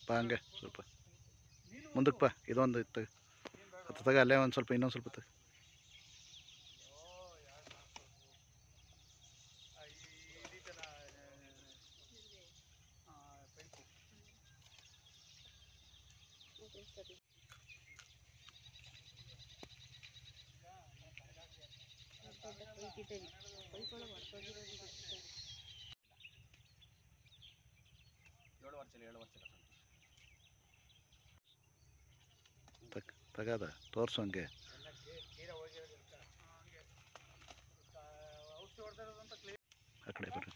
ಬಾ ಹಂಗೆ ಸ್ವಲ್ಪ ಮುಂದಕ್ಕೆ ಬಾ ಇದೊಂದು ಇತ್ತು ಹತ್ತು ತಗ ಅಲ್ಲೇ ಒಂದು ಸ್ವಲ್ಪ ಇನ್ನೊಂದು ಸ್ವಲ್ಪ ತಗ ಏಳು ವರ್ಷ ಏಳು ವರ್ಷ ತಗ ತಗದ ತೋರ್ಸು ಹಂಗೆ ಆ ಕಡೆ ಬರ್ರಿ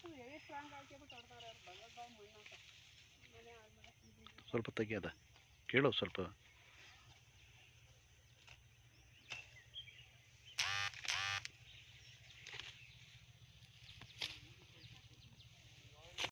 ಸ್ವಲ್ಪ ತೆಗಿಯದ ಕೇಳು ಸ್ವಲ್ಪ